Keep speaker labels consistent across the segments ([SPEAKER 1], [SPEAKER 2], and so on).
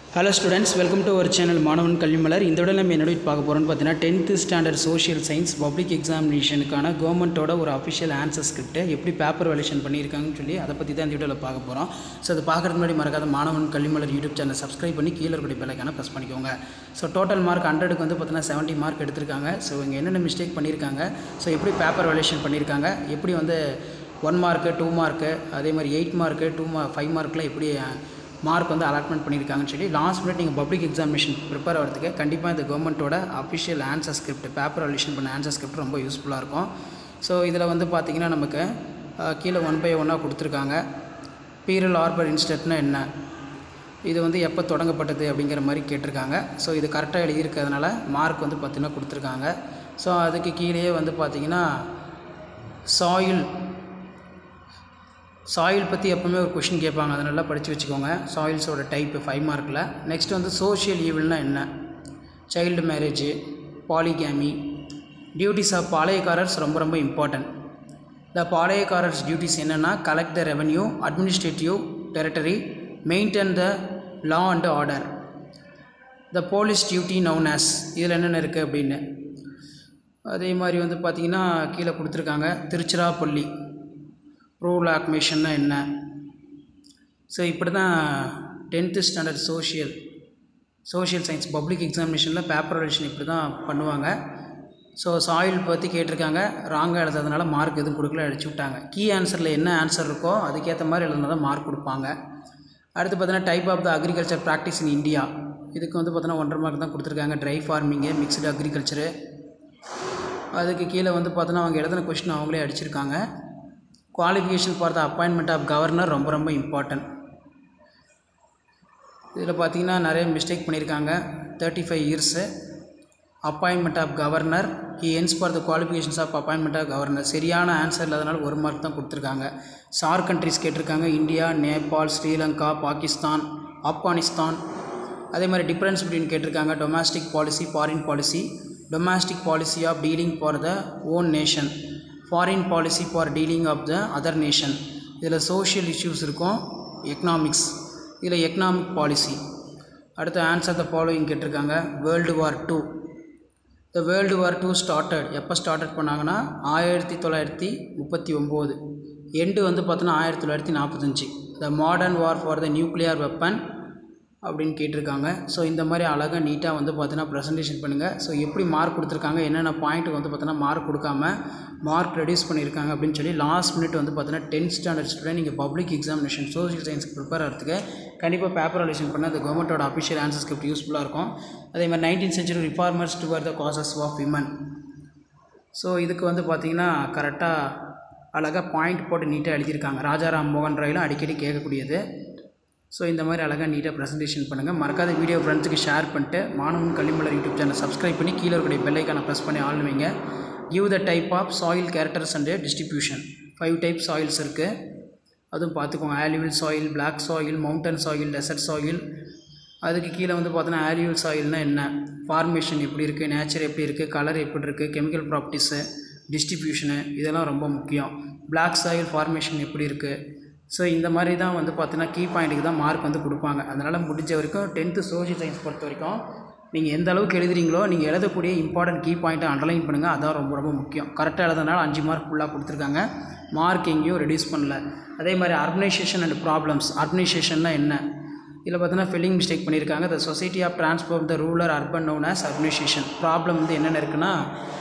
[SPEAKER 1] hello students welcome to our channel மாணவன் கல்விமலர் இந்த விட நம்ம என்னோட பார்க்க போகிறோம்னு பார்த்தீங்கன்னா tenth standard social science public எக்ஸாமினேஷனுக்கான கவர்மெண்ட்டோட ஒரு அஃபிஷியல் ஆன்சர் ஸ்கிரிப்ட் எப்படி பேப்பர் வேலேஷன் பண்ணியிருக்காங்கன்னு சொல்லி அதை பற்றி தான் இந்த வீடியோவில் பார்க்க போகிறோம் ஸோ அதை பார்க்குறதுக்கு முன்னாடி மறக்காத மாணவன் கல்விமலர் யூடியூப் சேனல் சப்ஸ்கிரைப் பண்ணி கீழே இருக்கக்கூடிய பெல்லைக்கான ப்ரெஸ் பண்ணிக்கோங்க ஸோ டோட்டல் மார்க் ஹண்ட்ரடுக்கு வந்து பார்த்தீங்கன்னா செவன்ட்டி மார்க் எடுத்திருக்காங்க ஸோ இங்கே என்னென்ன மிஸ்டேக் பண்ணியிருக்காங்க ஸோ எப்படி பேப்பர் வேலேஷன் பண்ணியிருக்காங்க எப்படி வந்து ஒன் மார்க்கு டூ மார்க்கு அதே மாதிரி எயிட் மார்க்கு டூ மா ஃபைவ் மார்க்கில் எப்படி மார்க் வந்து அலாட்மெண்ட் பண்ணியிருக்காங்கன்னு சொல்லி லாஸ்ட் மினிட் நீங்கள் பப்ளிக் எக்ஸாமினேஷன் ப்ரிப்பேர் ஆகிறதுக்கு கண்டிப்பாக இந்த கவர்மெண்ட்டோட official answer script paper valuation பண்ண ஆன்சர் ஸ்கிரிப்ட் ரொம்ப யூஸ்ஃபுல்லாக இருக்கும் ஸோ இதில் வந்து பார்த்திங்கன்னா நமக்கு அஹ், கீழே ஒன் பை ஒன்னாக கொடுத்துருக்காங்க பீரல் ஆர்பர் இன்ஸ்டட்னா என்ன இது வந்து எப்போ தொடங்கப்பட்டது அப்படிங்கிற மாதிரி கேட்டிருக்காங்க ஸோ இது கரெக்டாக எழுதியிருக்கிறதுனால மார்க் வந்து பார்த்திங்கன்னா கொடுத்துருக்காங்க ஸோ அதுக்கு கீழேயே வந்து பார்த்திங்கன்னா சாயில் சாயில் பற்றி எப்போவுமே ஒரு கொஷின் கேட்பாங்க அதை நல்லா படித்து வச்சுக்கோங்க சாயில்ஸோட டைப் ஃபைவ் மார்க்கில் நெக்ஸ்ட் வந்து சோஷியல் ஈவில்னா என்ன child marriage polygamy duties of Palayakkarars ரொம்ப ரொம்ப இம்பார்ட்டன்ட் த பாளையக்காரர்ஸ் டியூட்டிஸ் என்னென்னா collect the revenue administrative territory maintain the law and order the police duty known as இதில் என்னென்ன இருக்குது அப்படின்னு அதே மாதிரி வந்து பார்த்திங்கன்னா கீழே கொடுத்துருக்காங்க திருச்சிராப்பள்ளி ப்ரோலாக்மேஷன்னா என்ன ஸோ இப்படி தான் tenth standard social social science public எக்ஸாமினேஷனில் பேப்பர் ரிலேஷன் இப்படி தான் பண்ணுவாங்க ஸோ சாயில் பற்றி கேட்டிருக்காங்க ராங்காக எழுதுறதுனால மார்க் எதுவும் கொடுக்கல அடிச்சு விட்டாங்க கீ ஆன்சரில் என்ன ஆன்சர் இருக்கோ அதுக்கேற்ற மாதிரி எழுதுனா தான் மார்க் கொடுப்பாங்க அடுத்து பார்த்தீங்கன்னா type of the agriculture practice in India இதுக்கு வந்து பார்த்தீங்கன்னா ஒன்றரை மார்க் தான் கொடுத்துருக்காங்க ட்ரை ஃபார்மிங்கு மிக்ஸ்டு அக்ரிகல்ச்சரு அதுக்கு கீழே வந்து பார்த்தோன்னா அவங்க எழுதின கொஷின் அவங்களே அடிச்சிருக்காங்க qualification for the appointment of governor ரொம்ப ரொம்ப இம்பார்ட்டன்ட் இதில் பார்த்தீங்கன்னா நிறைய மிஸ்டேக் பண்ணியிருக்காங்க thirty five years appointment of governor he ends for the qualifications of appointment of governor சரியான ஆன்சர் இல்லாதனால ஒரு மார்க் தான் கொடுத்துருக்காங்க சார் கண்ட்ரிஸ் கேட்டிருக்காங்க இந்தியா நேபாள் ஸ்ரீலங்கா பாகிஸ்தான் ஆப்கானிஸ்தான் அதே மாதிரி டிஃப்ரென்ஸ் பிட்வீன் கேட்டிருக்காங்க domestic policy foreign policy domestic policy of dealing for the own nation foreign policy for dealing of the other nation இதில் சோஷியல் இஷ்யூஸ் இருக்கும் எக்கனாமிக்ஸ் இதில் எக்கனாமிக் பாலிசி அடுத்து ஆன்சர் த ஃபாலோயிங் கேட்டிருக்காங்க world war two the world war two started எப்போ started பண்ணாங்கன்னா ஆயிரத்தி தொள்ளாயிரத்தி முப்பத்தி ஒம்பது எண்டு வந்து பார்த்தோன்னா ஆயிரத்தி தொள்ளாயிரத்தி நாற்பத்தஞ்சு the modern war for the nuclear weapon அப்படின்னு கேட்டிருக்காங்க ஸோ இந்த மாதிரி அழகாக நீட்டாக வந்து பார்த்தீங்கன்னா ப்ரெசன்டேஷன் பண்ணுங்கள் ஸோ எப்படி மார்க் கொடுத்துருக்காங்க என்னென்ன பாயிண்ட் வந்து பார்த்தீங்கன்னா மார்க் கொடுக்காம மார்க் ரெடியூஸ் பண்ணியிருக்காங்க அப்படின்னு சொல்லி லாஸ்ட் மினிட் வந்து பார்த்தீங்கன்னா டென்த் ஸ்டாண்டர்ட் ஸ்டூடெண்ட் நீங்கள் பப்ளிக் எக்ஸாமினேஷன் சோஷியல் சயின்ஸ்க்கு ப்ரிப்பேர் ஆகிறதுக்கு கண்டிப்பாக பேப்பர் அலிஷன் பண்ண அந்த கவர்மெண்ட்டோட அஃபிஷியல் ஆன்சர் ஸ்கிரிப்ட் யூஸ்ஃபுல்லாக இருக்கும் அதே மாதிரி nineteen century reformers towards the causes of women so இதுக்கு வந்து பார்த்திங்கன்னா கரெக்டாக அழகாக பாயிண்ட் போட்டு நீட்டாக எழுதியிருக்காங்க ராஜாராம் மோகன் ராயிலும் அடிக்கடி கேட்கக்கூடியது ஸோ இந்த மாதிரி அழகாக நீட்டாக ப்ரெசன்டேஷன் பண்ணுங்கள் மறக்காத வீடியோ ஃப்ரெண்ட்ஸுக்கு ஷேர் பண்ணிட்டு மாணவன் கல்விமலர் யூடியூப் சேனல் சப்ஸ்கிரைப் பண்ணி கீழே இருக்கக்கூடிய பெல்லைக்கான ப்ரெஸ் பண்ணி ஆள் வைங்க give the type of soil characters and distribution five type soils இருக்குது அதுவும் பார்த்துக்கோங்க alluvial soil black soil mountain soil desert soil அதுக்கு கீழே வந்து பார்த்தோன்னா ஆலிவல் சாயில்னால் என்ன ஃபார்மேஷன் எப்படி இருக்குது நேச்சர் எப்படி இருக்குது கலர் எப்படி இருக்குது கெமிக்கல் ப்ராப்பர்ட்டிஸு டிஸ்ட்ரிபியூஷனு இதெல்லாம் ரொம்ப முக்கியம் பிளாக் சாயில் ஃபார்மேஷன் எப்படி இருக்குது ஸோ இந்த மாதிரி தான் வந்து பார்த்தீங்கன்னா கீ பாயிண்ட்டுக்கு தான் மார்க் வந்து கொடுப்பாங்க அதனால் முடிஞ்ச வரைக்கும் டென்த்து சோஷியல் சயின்ஸ் பொறுத்த வரைக்கும் நீங்கள் எந்த அளவுக்கு எழுதுறீங்களோ நீங்கள் எழுதக்கூடிய இம்பார்ட்டன்ட் கீ பாயிண்ட்டை அண்டர்லைன் பண்ணுங்கள் அதான் ரொம்ப ரொம்ப முக்கியம் கரெக்டாக எழுதுனால அஞ்சு மார்க் ஃபுல்லாக கொடுத்துருக்காங்க மார்க் எங்கேயும் ரெடியூஸ் பண்ணல அதே மாதிரி அர்பனைசேஷன் அண்ட் ப்ராப்ளம்ஸ் அர்பனைசேஷன்னா என்ன இதில் பார்த்தீங்கன்னா ஃபில்லிங் மிஸ்டேக் பண்ணியிருக்காங்க the society of transport the rural urban known as urbanization problem வந்து என்னென்ன இருக்குன்னா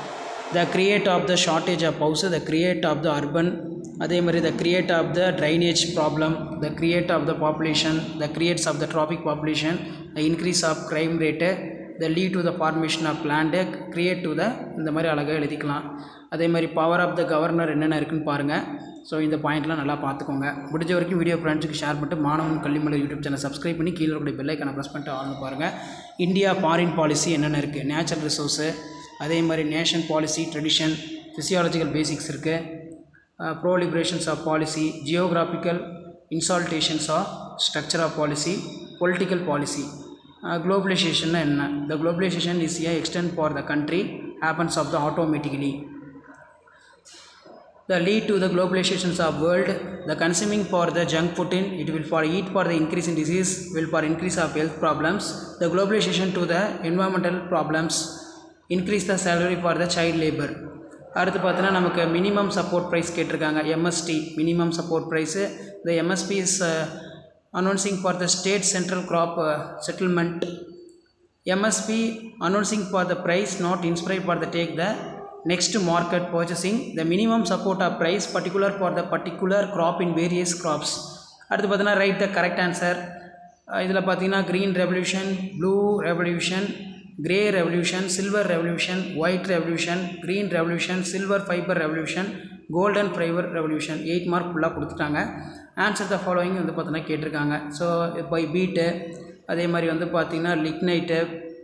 [SPEAKER 1] the create of the shortage of house the create of the urban அதே மாதிரி the create of the drainage problem the create of the population the creates of the traffic population the increase of crime rate the lead to the formation of land create to the இந்த மாதிரி அழகாக எழுதிக்கலாம் அதே மாதிரி power of the governor என்னென்ன இருக்குன்னு பாருங்கள் so இந்த பாயிண்ட்லாம் நல்லா பார்த்துக்கோங்க முடிஞ்ச வரைக்கும் வீடியோ ஃப்ரெண்ட்ஸுக்கு ஷேர் பண்ணிட்டு மாணவன் கல்விமலர் யூடியூப் சேனல் சப்ஸ்கிரைப் பண்ணி கீழே இருக்கக்கூடிய பெல்லைக்கான ப்ரெஸ் பண்ணிட்டு ஆள்னு பாருங்கள் இந்தியா ஃபாரின் பாலிசி என்னென்ன இருக்குது நேச்சுரல் ரிசோர்ஸு அதே மாதிரி nation policy tradition physiological basics இருக்குது proliferations of policy geographical insulations of structure of policy political policy குளோபலைசேஷன்னா என்ன the globalization is a extent for the country happens of the automatically the lead to the globalizations of world the consuming for the junk food in it will for eat for the increase in disease will for increase of health problems the globalization to the environmental problems increase the salary for the child labor அடுத்து பார்த்தீங்கன்னா நமக்கு minimum support price கேட்டிருக்காங்க MSP minimum support price இந்த MSP is announcing for the state central crop settlement MSP announcing for the price not inspired for the take the next market purchasing the minimum support of price particular for the particular crop in various crops அடுத்து பார்த்தீங்கன்னா right the correct answer இதில் பார்த்தீங்கன்னா green revolution blue revolution grey revolution silver revolution white revolution green revolution silver fibre revolution golden fibre revolution eight mark ஃபுல்லாக கொடுத்துட்டாங்க answer the following வந்து பார்த்தீங்கன்னா கேட்டிருக்காங்க so by beat அதே மாதிரி வந்து பார்த்திங்கன்னா லிக்னைட்டு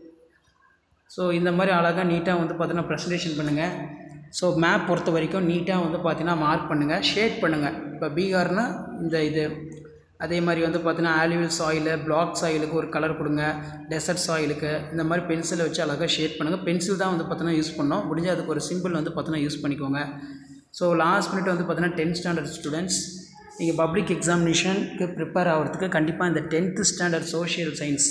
[SPEAKER 1] ஸோ இந்த மாதிரி அழகாக நீட்டாக வந்து பார்த்தீங்கன்னா ப்ரெசன்டேஷன் பண்ணுங்கள் ஸோ மேப் பொறுத்த வரைக்கும் நீட்டாக வந்து பார்த்தீங்கன்னா மார்க் பண்ணுங்கள் ஷேட் பண்ணுங்கள் இப்போ பீகார்னால் இந்த இது அதே மாதிரி வந்து பார்த்தீங்கன்னா ஆலிவல் சாயிலு பிளாக் சாயிலுக்கு ஒரு கலர் கொடுங்க டெசர்ட் சாயிலுக்கு இந்த மாதிரி பென்சிலை வச்சு அழகாக ஷேட் பண்ணுங்கள் பென்சில் தான் வந்து பார்த்தீங்கன்னா யூஸ் பண்ணோம் முடிஞ்ச அதுக்கு ஒரு சிம்பிள் வந்து பார்த்தீங்கன்னா யூஸ் பண்ணிக்கோங்க ஸோ லாஸ்ட் மினிட் வந்து பார்த்தீங்கன்னா டென்த் ஸ்டாண்டர்ட் ஸ்டூடெண்ட்ஸ் நீங்கள் பப்ளிக் எக்ஸாமினேஷனுக்கு ப்ரிப்பேர் ஆகிறதுக்கு கண்டிப்பாக இந்த tenth standard social science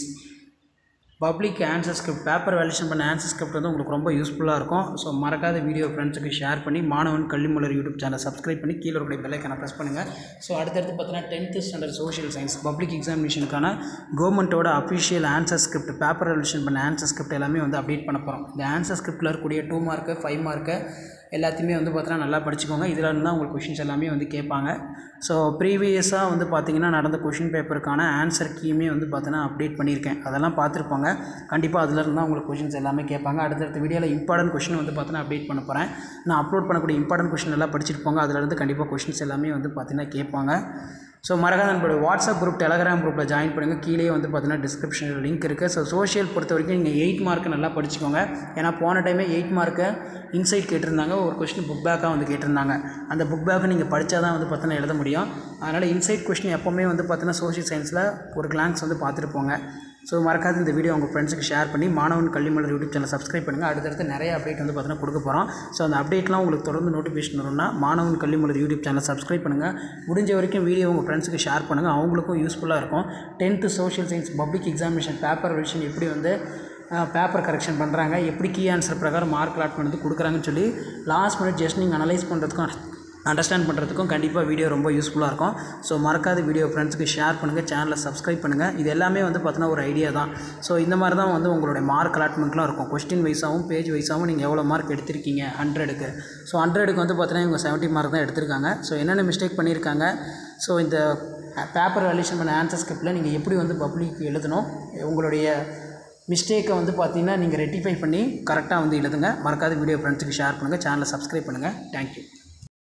[SPEAKER 1] public answer script paper valuation பண்ண ஆன்சர் ஸ்கிரிப்ட் வந்து உங்களுக்கு ரொம்ப யூஸ்ஃபுல்லாக இருக்கும் ஸோ மறக்காத வீடியோ ஃப்ரெண்ட்ஸுக்கு ஷேர் பண்ணி மாணவன் கல்விமலர் யூடியூப் சேனல் சப்ஸ்கிரைப் பண்ணி கீழே இருக்கிற பெல்லைக்கான ப்ரெஸ் பண்ணுங்கள் ஸோ அடுத்தடுத்து பார்த்தீங்கன்னா tenth standard social science public எக்ஸாமினேஷனுக்கான கவர்மெண்ட்டோட official answer script paper valuation பண்ண ஆன்சர் ஸ்கிரிப்ட் எல்லாமே வந்து அப்டேட் பண்ண போகிறோம் இந்த ஆன்சர் ஸ்கிரிப்டில் இருக்கக்கூடிய டூ மார்க்கு ஃபைவ் மார்க்கு எல்லாத்தையுமே வந்து பார்த்தீங்கன்னா நல்லா படிச்சுக்கோங்க இதில் இருந்து தான் உங்களுக்கு கொஷின்ஸ் எல்லாமே வந்து கேட்பாங்க ஸோ ப்ரீவியஸாக வந்து பார்த்தீங்கன்னா நடந்த கொஷின் பேப்பருக்கான ஆன்சர் கீயுமே வந்து பார்த்தீங்கன்னா அப்டேட் பண்ணியிருக்கேன் அதெல்லாம் பார்த்துருப்பாங்க கண்டிப்பாக அதில் இருந்து தான் உங்களுக்கு கொஷின்ஸ் எல்லாமே கேட்பாங்க அடுத்தடுத்த வீடியோவில் இம்பார்ட்டன்ட் கொஷின் வந்து பார்த்தீங்கன்னா அப்டேட் பண்ண போகிறேன் நான் அப்லோட் பண்ணக்கூடிய இம்பார்ட்டன்ட் கொஷின் எல்லாம் படிச்சுட்டு போங்க அதிலிருந்து கண்டிப்பாக கொஷின்ஸ் எல்லாமே வந்து பார்த்தீங்கன்னா கேட்பாங்க ஸோ மறக்காத நம்மளுடைய வாட்ஸ்அப் குரூப் டெலகிராம் குரூப்பில் ஜாயின் பண்ணுங்கள் கீழே வந்து பார்த்தீங்கன்னா டிஸ்கிரிப்ஷனில் லிங்க் இருக்குது ஸோ சோஷியல் பொறுத்த வரைக்கும் நீங்கள் எயிட் மார்க்கு நல்லா படிச்சுக்கோங்க ஏன்னா போன டைமே எயிட் மார்க்கு இன்சைட் கேட்டிருந்தாங்க ஒரு கொஸ்டின் புக் பேக்காக வந்து கேட்டிருந்தாங்க அந்த புக் பேக்கை நீங்கள் படித்தா தான் வந்து பார்த்தீங்கன்னா எழுத முடியும் அதனால் இன்சைட் கொஸ்டின் எப்போவுமே வந்து பார்த்தீங்கன்னா சோஷியல் சயின்ஸில் ஒரு கிளான்ஸ் வந்து பார்த்துட்டு போங்க ஸோ மறக்காத இந்த வீடியோ உங்கள் ஃப்ரெண்ட்ஸுக்கு ஷேர் பண்ணி மாணவன் கல்விமலர் யூடியூப் சேனல் சப்ஸ்கிரைப் பண்ணுங்கள் அடுத்தடுத்து நிறைய அப்டேட் வந்து பார்த்தீங்கன்னா கொடுக்க போகிறோம் ஸோ அந்த அப்டேட்லாம் உங்களுக்கு தொடர்ந்து நோட்டிஃபிகேஷன் வரும்னா மாணவன் கல்விமலர் யூடியூப் சேனல் சப்ஸ்கிரைப் பண்ணுங்கள் முடிஞ்ச வரைக்கும் வீடியோ உங்கள் ஃப்ரெண்ட்ஸுக்கு ஷேர் பண்ணுங்கள் அவங்களுக்கும் யூஸ்ஃபுல்லாக இருக்கும் tenth social science public examination paper விஷயம் எப்படி வந்து பேப்பர் கரெக்ஷன் பண்ணுறாங்க எப்படி கீ ஆன்சர் பிரகாரம் மார்க் அலாட் பண்ணது கொடுக்குறாங்கன்னு சொல்லி லாஸ்ட் மினிட் ஜஸ்ட் நீங்கள் அனலைஸ் பண்ணுறதுக்கும் அண்டர்ஸ்டாண்ட் பண்ணுறதுக்கும் கண்டிப்பாக வீடியோ ரொம்ப யூஸ்ஃபுல்லாக இருக்கும் ஸோ மறக்காத வீடியோ ஃப்ரெண்ட்ஸுக்கு ஷேர் பண்ணுங்கள் சேனலை சப்ஸ்கிரைப் பண்ணுங்கள் இது எல்லாமே வந்து பார்த்தீங்கன்னா ஒரு ஐடியா தான் ஸோ இந்த மாதிரி தான் வந்து உங்களுடைய மார்க் அலாட்மெண்ட்லாம் இருக்கும் கொஸ்டின் வைஸாகவும் பேஜ் வைஸாகவும் நீங்கள் எவ்வளோ மார்க் எடுத்திருக்கீங்க ஹண்ட்ரடுக்கு ஸோ ஹண்ட்ரடுக்கு வந்து பார்த்தீங்கன்னா இவங்க செவன்ட்டி மார்க் தான் எடுத்திருக்காங்க ஸோ என்னென்ன மிஸ்டேக் பண்ணியிருக்காங்க ஸோ இந்த பேப்பர் வேல்யூஷன் பண்ண ஆன்சர் ஸ்கிரிப்டில் நீங்கள் எப்படி வந்து பப்ளிக் எழுதணும் உங்களுடைய மிஸ்டேக்கை வந்து பார்த்தீங்கன்னா நீங்கள் ரெட்டிஃபை பண்ணி கரெக்டாக வந்து எழுதுங்க மறக்காத வீடியோ ஃப்ரெண்ட்ஸுக்கு ஷேர் பண்ணுங்கள் சேனலை சப்ஸ்கிரைப் பண்ணுங்கள் தேங்க்யூ